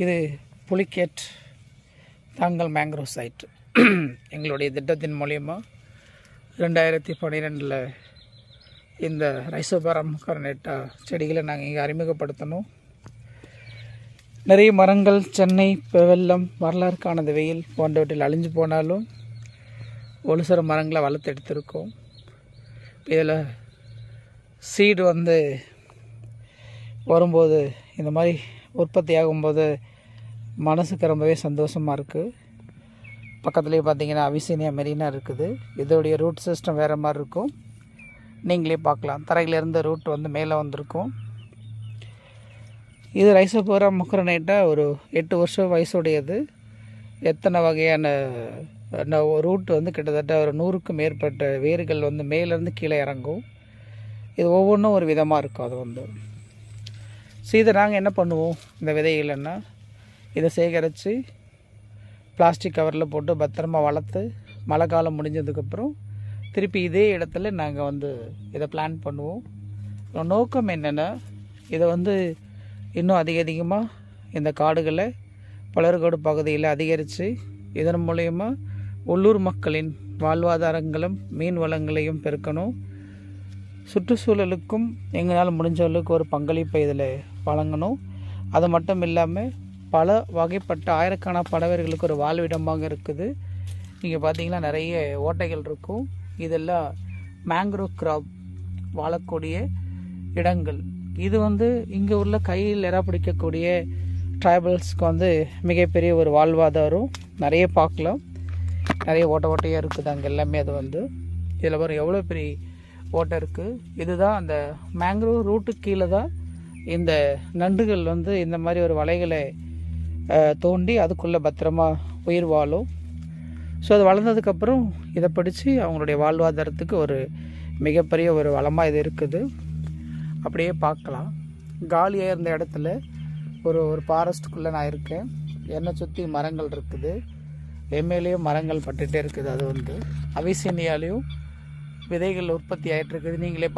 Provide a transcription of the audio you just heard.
இது புலிகேட் தாங்கல் mangrove side எங்களுடைய திட்டத்தின் மூலயமா ரெண்டாயிரத்தி பன்னிரெண்டில் இந்த ரைசோபாரம் கர்னேட்டா செடிகளை நாங்கள் இங்கே அறிமுகப்படுத்தணும் நிறைய மரங்கள் சென்னை வெள்ளம் வரலாறு காணாத வெயில் போன்றவற்றில் அழிஞ்சு போனாலும் ஒரு சில மரங்களை வளர்த்து எடுத்திருக்கோம் இதில் சீடு வந்து வரும்போது இந்த மாதிரி உற்பத்தி ஆகும்போது மனசுக்கு ரொம்பவே சந்தோஷமாக இருக்குது பக்கத்துலேயே பார்த்தீங்கன்னா அவிசீனியா மெரினா இருக்குது இதோடைய ரூட் சிஸ்டம் வேறு மாதிரி இருக்கும் நீங்களே பார்க்கலாம் தரையிலேருந்து ரூட் வந்து மேலே வந்திருக்கும் இது ரைசோபோரா முக்கரனைட்டா ஒரு எட்டு வருஷம் வயசுடையது எத்தனை வகையான ரூட் வந்து கிட்டத்தட்ட ஒரு நூறுக்கும் மேற்பட்ட வேர்கள் வந்து மேலேருந்து கீழே இறங்கும் இது ஒவ்வொன்றும் ஒரு விதமாக இருக்கும் அது வந்து ஸோ இதை நாங்கள் என்ன பண்ணுவோம் இந்த விதைகள்னா இதை சேகரித்து பிளாஸ்டிக் கவரில் போட்டு பத்திரமா வளர்த்து மழை காலம் முடிஞ்சதுக்கப்புறம் திருப்பி இதே இடத்துல நாங்கள் வந்து இதை பிளான் பண்ணுவோம் இதோட நோக்கம் என்னென்னா இதை வந்து இன்னும் அதிக அதிகமாக இந்த காடுகளை பலர்கோடு பகுதியில் அதிகரித்து இதன் மூலயமா உள்ளூர் மக்களின் வாழ்வாதாரங்களும் மீன் வளங்களையும் பெருக்கணும் சுற்றுச்சூழலுக்கும் எங்களால் முடிஞ்ச அளவுக்கு ஒரு பங்களிப்பை இதில் வழங்கணும் அது மட்டும் இல்லாமல் பல வகைப்பட்ட ஆயிரக்கணக்கான பறவைகளுக்கு ஒரு வாழ்விடமாக இருக்குது இங்கே பார்த்தீங்கன்னா நிறைய ஓட்டைகள் இருக்கும் இதெல்லாம் மேங்க்ரோவ் கிராப் வாழக்கூடிய இடங்கள் இது வந்து இங்கே உள்ள கையில் இறா பிடிக்கக்கூடிய ட்ரைபல்ஸ்க்கு வந்து மிகப்பெரிய ஒரு வாழ்வாதாரம் நிறைய பார்க்கலாம் நிறைய ஓட்ட ஓட்டையாக இருக்குது அங்கே எல்லாமே அது வந்து இதில் வரும் எவ்வளோ பெரிய ஓட்டை இருக்குது இதுதான் அந்த மேங்க்ரோவ் ரூட்டு கீழே தான் இந்த நண்டுகள் வந்து இந்த மாதிரி ஒரு வலைகளை அஹ், தோண்டி அதுக்குள்ளே பத்திரமா உயிர் வாழும் ஸோ அது வளர்ந்ததுக்கப்புறம் இதை பிடிச்சி அவங்களுடைய வாழ்வாதாரத்துக்கு ஒரு மிகப்பெரிய ஒரு வளமாக இது இருக்குது அப்படியே பார்க்கலாம் காலியாக இருந்த இடத்துல ஒரு ஒரு ஃபாரஸ்ட்டுக்குள்ளே நான் இருக்கேன் என்னை சுற்றி மரங்கள் இருக்குது எம்எல்ஏயும் மரங்கள் பட்டுகிட்டே இருக்குது அது வந்து அவிசீனியாலையும் விதைகள் உற்பத்தி ஆகிட்டு இருக்குது நீங்களே